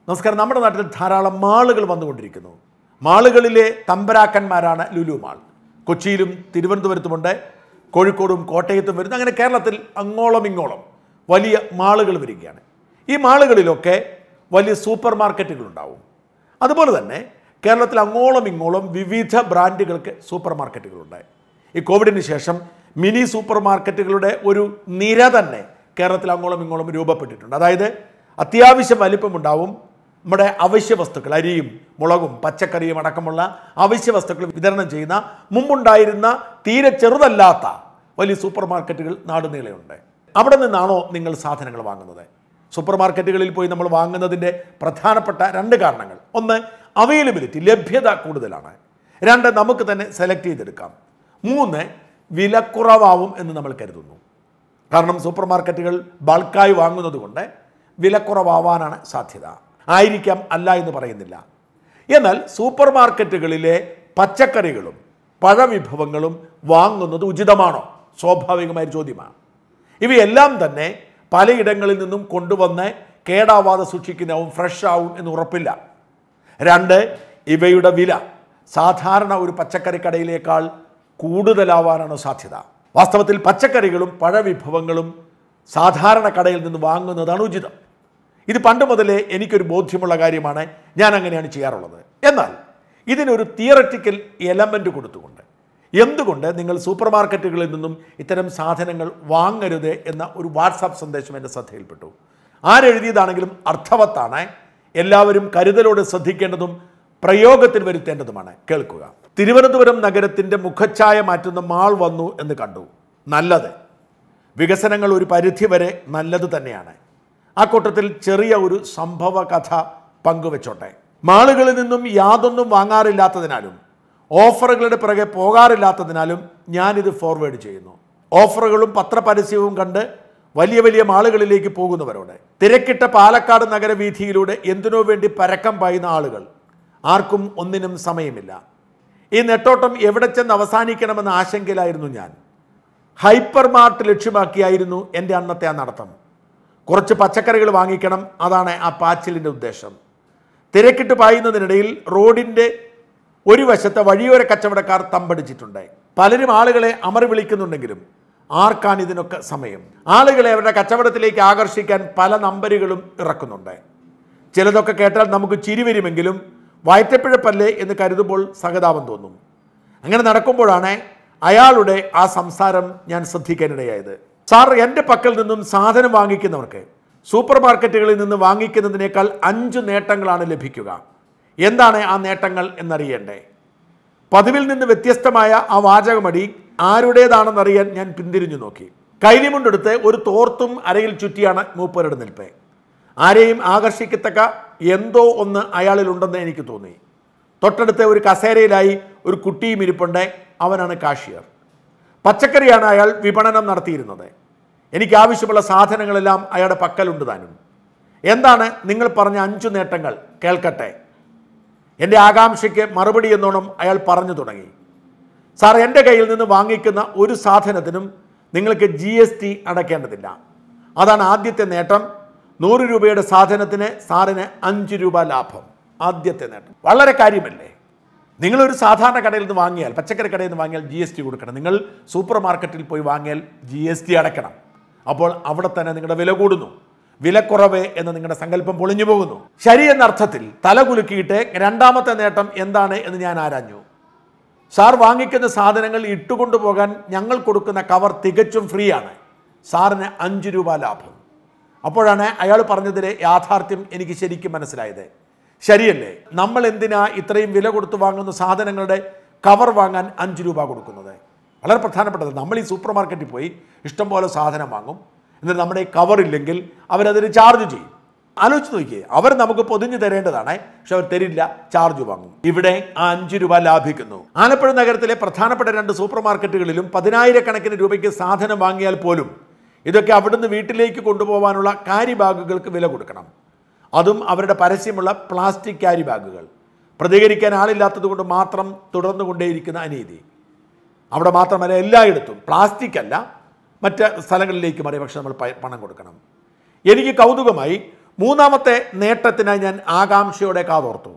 നമസ്കാരം നമ്മുടെ നാട്ടിൽ ധാരാളം മാളുകൾ വന്നുകൊണ്ടിരിക്കുന്നു മാളുകളിലെ തമ്പരാക്കന്മാരാണ് ലുലു മാൾ കൊച്ചിയിലും തിരുവനന്തപുരത്തുമുണ്ട് കോഴിക്കോടും കോട്ടയത്തും വരുന്നു അങ്ങനെ കേരളത്തിൽ അങ്ങോളം ഇങ്ങോളം വലിയ മാളുകൾ വരികയാണ് ഈ മാളുകളിലൊക്കെ വലിയ സൂപ്പർ മാർക്കറ്റുകൾ ഉണ്ടാവും അതുപോലെ തന്നെ കേരളത്തിൽ അങ്ങോളം ഇങ്ങോളം വിവിധ ബ്രാൻഡുകൾക്ക് സൂപ്പർ മാർക്കറ്റുകളുണ്ട് ഈ കോവിഡിന് ശേഷം മിനി സൂപ്പർ മാർക്കറ്റുകളുടെ ഒരു നിര തന്നെ കേരളത്തിൽ അങ്ങോളം ഇങ്ങോളം രൂപപ്പെട്ടിട്ടുണ്ട് അതായത് അത്യാവശ്യം വലിപ്പമുണ്ടാവും നമ്മുടെ അവശ്യ വസ്തുക്കൾ അരിയും മുളകും പച്ചക്കറിയും അടക്കമുള്ള അവശ്യ വസ്തുക്കൾ വിതരണം ചെയ്യുന്ന മുമ്പുണ്ടായിരുന്ന തീരെ ചെറുതല്ലാത്ത വലിയ സൂപ്പർ മാർക്കറ്റുകൾ നാടുനീളെയുണ്ട് അവിടെ നിന്നാണോ നിങ്ങൾ സാധനങ്ങൾ വാങ്ങുന്നത് സൂപ്പർ മാർക്കറ്റുകളിൽ പോയി നമ്മൾ വാങ്ങുന്നതിൻ്റെ പ്രധാനപ്പെട്ട രണ്ട് കാരണങ്ങൾ ഒന്ന് അവൈലബിലിറ്റി ലഭ്യത കൂടുതലാണ് രണ്ട് നമുക്ക് തന്നെ സെലക്ട് ചെയ്തെടുക്കാം മൂന്ന് വിലക്കുറവാവും എന്ന് നമ്മൾ കരുതുന്നു കാരണം സൂപ്പർ മാർക്കറ്റുകൾ ബൾക്കായി വാങ്ങുന്നത് കൊണ്ട് വിലക്കുറവാവാനാണ് സാധ്യത ആയിരിക്കാം അല്ല എന്ന് പറയുന്നില്ല എന്നാൽ സൂപ്പർ മാർക്കറ്റുകളിലെ പച്ചക്കറികളും പഴവിഭവങ്ങളും വാങ്ങുന്നത് ഉചിതമാണോ സ്വാഭാവികമായ ഒരു ചോദ്യമാണ് ഇവയെല്ലാം തന്നെ പലയിടങ്ങളിൽ നിന്നും കൊണ്ടുവന്ന് കേടാവാതെ സൂക്ഷിക്കുന്നതാവും ഫ്രഷ് ആവും എന്ന് ഉറപ്പില്ല രണ്ട് ഇവയുടെ വില സാധാരണ ഒരു പച്ചക്കറി കടയിലേക്കാൾ കൂടുതലാവാനാണ് സാധ്യത വാസ്തവത്തിൽ പച്ചക്കറികളും പഴവിഭവങ്ങളും സാധാരണ കടയിൽ നിന്ന് വാങ്ങുന്നതാണ് ഉചിതം ഇത് പണ്ട് മുതലേ എനിക്കൊരു ബോധ്യമുള്ള കാര്യമാണ് ഞാൻ അങ്ങനെയാണ് ചെയ്യാറുള്ളത് എന്നാൽ ഇതിനൊരു തിയററ്റിക്കൽ എലമെൻ്റ് കൊടുത്തുകൊണ്ട് എന്തുകൊണ്ട് നിങ്ങൾ സൂപ്പർ മാർക്കറ്റുകളിൽ നിന്നും ഇത്തരം സാധനങ്ങൾ വാങ്ങരുത് എന്ന ഒരു വാട്സാപ്പ് സന്ദേശം എൻ്റെ ശ്രദ്ധയിൽപ്പെട്ടു ആരെഴുതിയതാണെങ്കിലും അർത്ഥവത്താണ് എല്ലാവരും കരുതലോടെ ശ്രദ്ധിക്കേണ്ടതും പ്രയോഗത്തിൽ വരുത്തേണ്ടതുമാണ് കേൾക്കുക തിരുവനന്തപുരം നഗരത്തിൻ്റെ മുഖച്ഛായ മാറ്റുന്ന മാൾ വന്നു എന്ന് കണ്ടു നല്ലത് വികസനങ്ങൾ ഒരു പരിധിവരെ നല്ലത് തന്നെയാണ് ആ കൂട്ടത്തിൽ ചെറിയ ഒരു സംഭവ കഥ പങ്കുവെച്ചോട്ടെ മാളുകളിൽ നിന്നും യാതൊന്നും വാങ്ങാറില്ലാത്തതിനാലും ഓഫറുകളുടെ പിറകെ പോകാറില്ലാത്തതിനാലും ഞാനിത് ഫോർവേഡ് ചെയ്യുന്നു ഓഫറുകളും പത്രപരസ്യവും കണ്ട് വലിയ വലിയ മാളുകളിലേക്ക് പോകുന്നവരോട് തിരക്കിട്ട പാലക്കാട് നഗരവീഥിയിലൂടെ എന്തിനോ വേണ്ടി പരക്കം പായുന്ന ആളുകൾ ആർക്കും ഒന്നിനും സമയമില്ല ഈ നെട്ടോട്ടം എവിടെ ചെന്ന് അവസാനിക്കണമെന്ന ആശങ്കയിലായിരുന്നു ഞാൻ ഹൈപ്പർ മാർട്ട് ലക്ഷ്യമാക്കിയായിരുന്നു എൻ്റെ അന്നത്തെ ആ നടത്തം കുറച്ച് പച്ചക്കറികൾ വാങ്ങിക്കണം അതാണ് ആ പാച്ചിലിൻ്റെ ഉദ്ദേശം തിരക്കിട്ട് പായുന്നതിനിടയിൽ റോഡിൻ്റെ ഒരു വശത്തെ വഴിയോര കച്ചവടക്കാർ തമ്പടിച്ചിട്ടുണ്ട് പലരും ആളുകളെ അമർ വിളിക്കുന്നുണ്ടെങ്കിലും ആർക്കാണ് ഇതിനൊക്കെ സമയം ആളുകളെ അവരുടെ കച്ചവടത്തിലേക്ക് ആകർഷിക്കാൻ പല നമ്പറുകളും ഇറക്കുന്നുണ്ട് ചിലതൊക്കെ കേട്ടാൽ നമുക്ക് ചിരി വരുമെങ്കിലും വയറ്റപ്പിഴപ്പല്ലേ എന്ന് കരുതുമ്പോൾ സഹതാപം തോന്നും അങ്ങനെ നടക്കുമ്പോഴാണ് അയാളുടെ ആ സംസാരം ഞാൻ ശ്രദ്ധിക്കാനിടയായത് സാർ എൻ്റെ പക്കൽ നിന്നും സാധനം വാങ്ങിക്കുന്നവർക്ക് സൂപ്പർ മാർക്കറ്റുകളിൽ നിന്ന് വാങ്ങിക്കുന്നതിനേക്കാൾ അഞ്ച് നേട്ടങ്ങളാണ് ലഭിക്കുക എന്താണ് ആ നേട്ടങ്ങൾ എന്നറിയണ്ടേ പതിവിൽ നിന്ന് വ്യത്യസ്തമായ ആ വാചകമടി ആരുടേതാണെന്നറിയാൻ ഞാൻ പിന്തിരിഞ്ഞു നോക്കി കൈലിമുണ്ടെടുത്ത് ഒരു തോർത്തും അരയിൽ ചുറ്റിയാണ് മൂപ്പരുടെ നിൽപ്പ് ആരെയും ആകർഷിക്കത്തക്ക എന്തോ ഒന്ന് അയാളിലുണ്ടെന്ന് എനിക്ക് തോന്നി തൊട്ടടുത്ത ഒരു കസേരയിലായി ഒരു കുട്ടിയും ഇരിപ്പുണ്ട് അവനാണ് കാഷിയർ പച്ചക്കറിയാണ് അയാൾ വിപണനം നടത്തിയിരുന്നത് എനിക്ക് ആവശ്യമുള്ള സാധനങ്ങളെല്ലാം അയാളുടെ പക്കലുണ്ട് താനും എന്താണ് നിങ്ങൾ പറഞ്ഞ അഞ്ചു നേട്ടങ്ങൾ കേൾക്കട്ടെ എൻ്റെ ആകാംക്ഷയ്ക്ക് മറുപടി എന്നോണം അയാൾ പറഞ്ഞു തുടങ്ങി സാർ എൻ്റെ കയ്യിൽ നിന്ന് വാങ്ങിക്കുന്ന ഒരു സാധനത്തിനും നിങ്ങൾക്ക് ജി എസ് ടി അടയ്ക്കേണ്ടതില്ല അതാണ് ആദ്യത്തെ നേട്ടം നൂറ് രൂപയുടെ സാധനത്തിന് സാറിന് അഞ്ച് രൂപ ലാഭം ആദ്യത്തെ നേട്ടം വളരെ കാര്യമല്ലേ നിങ്ങളൊരു സാധാരണ കടയിൽ നിന്ന് വാങ്ങിയാൽ പച്ചക്കറി കടയിൽ നിന്ന് വാങ്ങിയാൽ ജി എസ് ടി കൊടുക്കണം നിങ്ങൾ സൂപ്പർ മാർക്കറ്റിൽ പോയി വാങ്ങിയാൽ ജി എസ് ടി അടയ്ക്കണം അപ്പോൾ അവിടെ തന്നെ നിങ്ങളുടെ വില കൂടുന്നു വിലക്കുറവ് എന്ന നിങ്ങളുടെ സങ്കല്പം പൊളിഞ്ഞു പോകുന്നു ശരി എന്ന അർത്ഥത്തിൽ തല കുലുക്കിയിട്ട് രണ്ടാമത്തെ നേട്ടം എന്താണ് എന്ന് ഞാൻ ആരാഞ്ഞു സാർ വാങ്ങിക്കുന്ന സാധനങ്ങൾ ഇട്ടുകൊണ്ടുപോകാൻ ഞങ്ങൾ കൊടുക്കുന്ന കവർ തികച്ചും ഫ്രീ ആണ് സാറിന് അഞ്ച് രൂപ ലാഭം അപ്പോഴാണ് അയാൾ പറഞ്ഞതിലെ യാഥാർത്ഥ്യം എനിക്ക് ശരിക്കും മനസ്സിലായത് ശരിയല്ലേ നമ്മൾ എന്തിനാ ഇത്രയും വില കൊടുത്ത് വാങ്ങുന്ന സാധനങ്ങളുടെ കവർ വാങ്ങാൻ അഞ്ച് രൂപ കൊടുക്കുന്നത് വളരെ പ്രധാനപ്പെട്ടത് നമ്മൾ ഈ സൂപ്പർ മാർക്കറ്റിൽ പോയി ഇഷ്ടംപോലെ സാധനം വാങ്ങും എന്നിട്ട് നമ്മുടെ ഈ കവർ ഇല്ലെങ്കിൽ അവരതിന് ചാർജ് ചെയ്യും ആലോചിച്ച് നോക്കിയേ അവർ നമുക്ക് പൊതിഞ്ഞു തരേണ്ടതാണ് പക്ഷെ അവർ തരില്ല ചാർജ് വാങ്ങും ഇവിടെ ആ അഞ്ച് രൂപ ലാഭിക്കുന്നു ആലപ്പുഴ നഗരത്തിലെ പ്രധാനപ്പെട്ട രണ്ട് സൂപ്പർ മാർക്കറ്റുകളിലും പതിനായിരക്കണക്കിന് രൂപയ്ക്ക് സാധനം വാങ്ങിയാൽ പോലും ഇതൊക്കെ അവിടുന്ന് വീട്ടിലേക്ക് കൊണ്ടുപോകാനുള്ള കാരി ബാഗുകൾക്ക് വില കൊടുക്കണം അതും അവരുടെ പരസ്യമുള്ള പ്ലാസ്റ്റിക് ക്യാരി ബാഗുകൾ പ്രതികരിക്കാൻ ആളില്ലാത്തത് കൊണ്ട് മാത്രം തുടർന്നു കൊണ്ടേയിരിക്കുന്ന അനീതി അവിടെ മാത്രമല്ല എല്ലായിടത്തും പ്ലാസ്റ്റിക് അല്ല മറ്റ് സ്ഥലങ്ങളിലേക്ക് മറിയ പക്ഷെ നമ്മൾ പ- പണം കൊടുക്കണം എനിക്ക് കൗതുകമായി മൂന്നാമത്തെ നേട്ടത്തിനായി ഞാൻ ആകാംക്ഷയോടെ കാതോർത്തു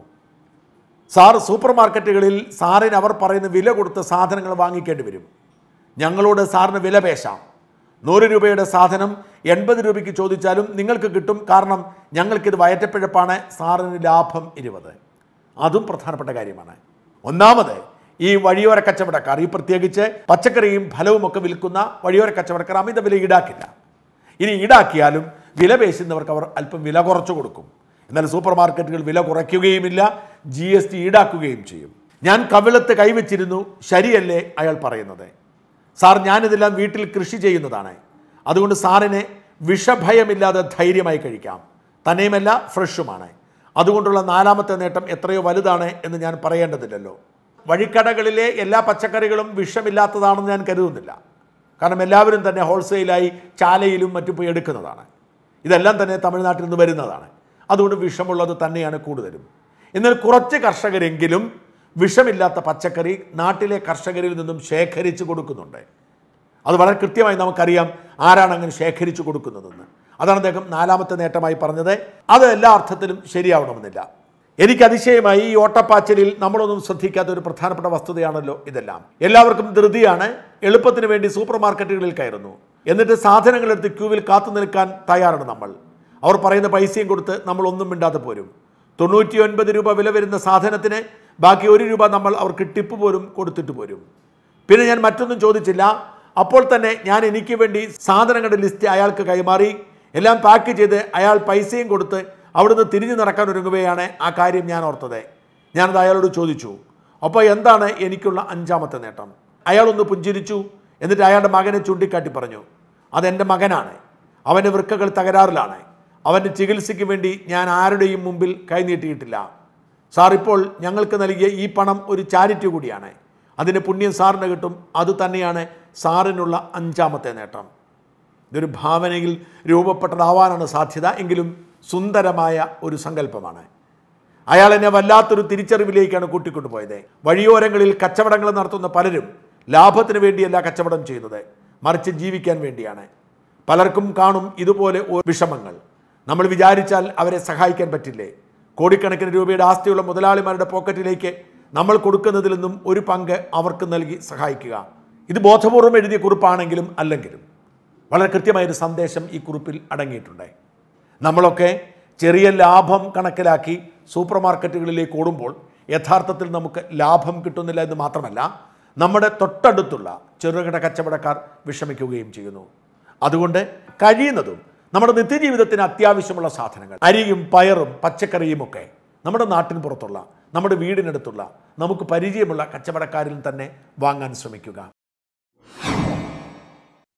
സാർ സൂപ്പർ മാർക്കറ്റുകളിൽ സാറിന് അവർ പറയുന്ന വില കൊടുത്ത് സാധനങ്ങൾ വാങ്ങിക്കേണ്ടി വരും ഞങ്ങളോട് സാറിന് വില പേശാം നൂറ് രൂപയുടെ സാധനം എൺപത് രൂപയ്ക്ക് ചോദിച്ചാലും നിങ്ങൾക്ക് കിട്ടും കാരണം ഞങ്ങൾക്കിത് വയറ്റപ്പിഴപ്പാണ് സാറിന് ലാഭം ഇരുപത് അതും പ്രധാനപ്പെട്ട കാര്യമാണ് ഒന്നാമത് ഈ വഴിയോര കച്ചവടക്കാർ ഈ പ്രത്യേകിച്ച് പച്ചക്കറിയും ഫലവും ഒക്കെ വിൽക്കുന്ന വഴിയോര കച്ചവടക്കാർ അമിത വില ഈടാക്കില്ല ഇനി ഈടാക്കിയാലും വില പേശുന്നവർക്ക് അവർ അല്പം വില കുറച്ചു കൊടുക്കും എന്നാൽ സൂപ്പർ മാർക്കറ്റുകൾ വില കുറയ്ക്കുകയുമില്ല ജി എസ് ടി ഈടാക്കുകയും ചെയ്യും ഞാൻ കവിളത്ത് കൈവച്ചിരുന്നു ശരിയല്ലേ അയാൾ പറയുന്നത് സാർ ഞാനിതെല്ലാം വീട്ടിൽ കൃഷി ചെയ്യുന്നതാണ് അതുകൊണ്ട് സാറിന് വിഷഭയമില്ലാതെ ധൈര്യമായി കഴിക്കാം തന്നെയുമല്ല ഫ്രഷുമാണ് അതുകൊണ്ടുള്ള നാലാമത്തെ നേട്ടം എത്രയോ വലുതാണ് എന്ന് ഞാൻ പറയേണ്ടതില്ലല്ലോ വഴിക്കടകളിലെ എല്ലാ പച്ചക്കറികളും വിഷമില്ലാത്തതാണെന്ന് ഞാൻ കരുതുന്നില്ല കാരണം എല്ലാവരും തന്നെ ഹോൾസെയിലായി ചാലയിലും മറ്റും പോയി എടുക്കുന്നതാണ് ഇതെല്ലാം തന്നെ തമിഴ്നാട്ടിൽ നിന്ന് വരുന്നതാണ് അതുകൊണ്ട് വിഷമുള്ളത് തന്നെയാണ് കൂടുതലും എന്നാൽ കുറച്ച് കർഷകരെങ്കിലും വിഷമില്ലാത്ത പച്ചക്കറി നാട്ടിലെ കർഷകരിൽ നിന്നും ശേഖരിച്ച് കൊടുക്കുന്നുണ്ട് അത് വളരെ കൃത്യമായി നമുക്കറിയാം ആരാണ് അങ്ങനെ ശേഖരിച്ചു കൊടുക്കുന്നതെന്ന് അതാണ് അദ്ദേഹം നാലാമത്തെ നേട്ടമായി പറഞ്ഞത് അത് എല്ലാ അർത്ഥത്തിലും ശരിയാവണമെന്നില്ല എനിക്ക് അതിശയമായി ഈ ഓട്ടപ്പാച്ചലിൽ നമ്മളൊന്നും ശ്രദ്ധിക്കാത്ത ഒരു പ്രധാനപ്പെട്ട വസ്തുതയാണല്ലോ ഇതെല്ലാം എല്ലാവർക്കും ധൃതിയാണ് എളുപ്പത്തിന് വേണ്ടി സൂപ്പർ മാർക്കറ്റുകളിൽ കയറുന്നു എന്നിട്ട് സാധനങ്ങളെടുത്ത് ക്യൂവിൽ കാത്തു നിൽക്കാൻ തയ്യാറാണ് നമ്മൾ അവർ പറയുന്ന പൈസയും കൊടുത്ത് നമ്മൾ ഒന്നും മിണ്ടാതെ പോരും തൊണ്ണൂറ്റി ഒൻപത് രൂപ വില വരുന്ന സാധനത്തിന് ബാക്കി ഒരു രൂപ നമ്മൾ അവർക്ക് ടിപ്പ് പോലും കൊടുത്തിട്ട് പോരും പിന്നെ ഞാൻ മറ്റൊന്നും ചോദിച്ചില്ല അപ്പോൾ തന്നെ ഞാൻ എനിക്ക് വേണ്ടി സാധനങ്ങളുടെ ലിസ്റ്റ് അയാൾക്ക് കൈമാറി എല്ലാം പാക്ക് ചെയ്ത് അയാൾ പൈസയും കൊടുത്ത് അവിടുന്ന് തിരിഞ്ഞു നടക്കാൻ ഒരുങ്ങുകയാണ് ആ കാര്യം ഞാൻ ഓർത്തത് ഞാനത് അയാളോട് ചോദിച്ചു അപ്പോൾ എന്താണ് എനിക്കുള്ള അഞ്ചാമത്തെ നേട്ടം അയാളൊന്ന് പുഞ്ചിരിച്ചു എന്നിട്ട് അയാളുടെ മകനെ ചൂണ്ടിക്കാട്ടി പറഞ്ഞു അതെൻ്റെ മകനാണ് അവൻ്റെ വൃക്കകൾ തകരാറിലാണ് അവൻ്റെ ചികിത്സയ്ക്ക് വേണ്ടി ഞാൻ ആരുടെയും മുമ്പിൽ കൈനീട്ടിയിട്ടില്ല സാർ ഇപ്പോൾ ഞങ്ങൾക്ക് നൽകിയ ഈ പണം ഒരു ചാരിറ്റി കൂടിയാണ് അതിന് പുണ്യം സാറിന് കിട്ടും അത് തന്നെയാണ് സാറിനുള്ള അഞ്ചാമത്തെ നേട്ടം ഇതൊരു ഭാവനയിൽ രൂപപ്പെട്ടതാവാനാണ് സാധ്യത എങ്കിലും സുന്ദരമായ ഒരു സങ്കല്പമാണ് അയാൾ എന്നെ വല്ലാത്തൊരു തിരിച്ചറിവിലേക്കാണ് കൂട്ടിക്കൊണ്ടുപോയത് വഴിയോരങ്ങളിൽ കച്ചവടങ്ങൾ നടത്തുന്ന പലരും ലാഭത്തിന് വേണ്ടിയല്ല കച്ചവടം ചെയ്യുന്നത് മറിച്ച് ജീവിക്കാൻ വേണ്ടിയാണ് പലർക്കും കാണും ഇതുപോലെ ഓ- വിഷമങ്ങൾ നമ്മൾ വിചാരിച്ചാൽ അവരെ സഹായിക്കാൻ പറ്റില്ലേ കോടിക്കണക്കിന് രൂപയുടെ ആസ്തിയുള്ള മുതലാളിമാരുടെ പോക്കറ്റിലേക്ക് നമ്മൾ കൊടുക്കുന്നതിൽ നിന്നും ഒരു പങ്ക് അവർക്ക് നൽകി സഹായിക്കുക ഇത് ബോധപൂർവം എഴുതിയ കുറിപ്പാണെങ്കിലും അല്ലെങ്കിലും വളരെ കൃത്യമായൊരു സന്ദേശം ഈ കുറിപ്പിൽ അടങ്ങിയിട്ടുണ്ട് നമ്മളൊക്കെ ചെറിയ ലാഭം കണക്കിലാക്കി സൂപ്പർ മാർക്കറ്റുകളിലേക്ക് ഓടുമ്പോൾ യഥാർത്ഥത്തിൽ നമുക്ക് ലാഭം കിട്ടുന്നില്ല എന്ന് മാത്രമല്ല നമ്മുടെ തൊട്ടടുത്തുള്ള ചെറുകിട കച്ചവടക്കാർ വിഷമിക്കുകയും ചെയ്യുന്നു അതുകൊണ്ട് കഴിയുന്നതും നമ്മുടെ നിത്യജീവിതത്തിന് അത്യാവശ്യമുള്ള സാധനങ്ങൾ അരിയും പയറും പച്ചക്കറിയും ഒക്കെ നമ്മുടെ നാട്ടിൻ പുറത്തുള്ള നമ്മുടെ വീടിനടുത്തുള്ള നമുക്ക് പരിചയമുള്ള കച്ചവടക്കാരിൽ തന്നെ വാങ്ങാൻ ശ്രമിക്കുക